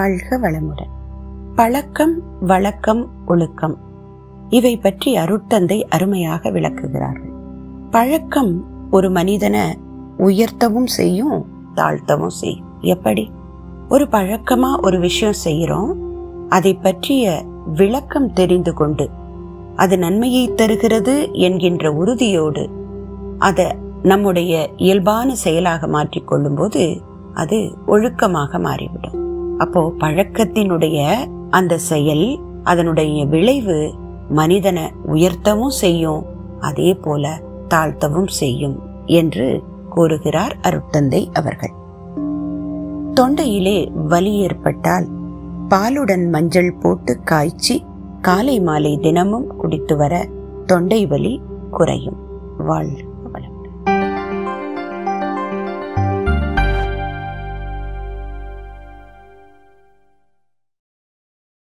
வாழ்க வளமுடன் பழக்கம் வழக்கம் ஒழுக்கம் இவை பற்றி அருட்தந்தை அருமையாக விளக்குகிறார்கள் பழக்கம் ஒரு மனிதனை உயர்த்தவும் செய்யும் தாழ்த்தவும் செய்யும் எப்படி ஒரு பழக்கமா ஒரு விஷயம் செய்யறோம் அதை பற்றிய விளக்கம் தெரிந்து கொண்டு அது நன்மையை தருகிறது என்கின்ற உறுதியோடு அதை நம்முடைய இயல்பான செயலாக மாற்றிக்கொள்ளும் போது அது ஒழுக்கமாக மாறிவிடும் அப்போ பழக்கத்தினுடைய அந்த செயல் அதனுடைய விளைவு மனிதனை உயர்த்தவும் செய்யும் அதே போல தாழ்த்தவும் செய்யும் என்று கூறுகிறார் அருட்தந்தை அவர்கள் தொண்டையிலே வலி ஏற்பட்டால் பாலுடன் மஞ்சள் போட்டு காய்ச்சி காலை மாலை தினமும் குடித்து வர தொண்டை வலி குறையும் வாழ்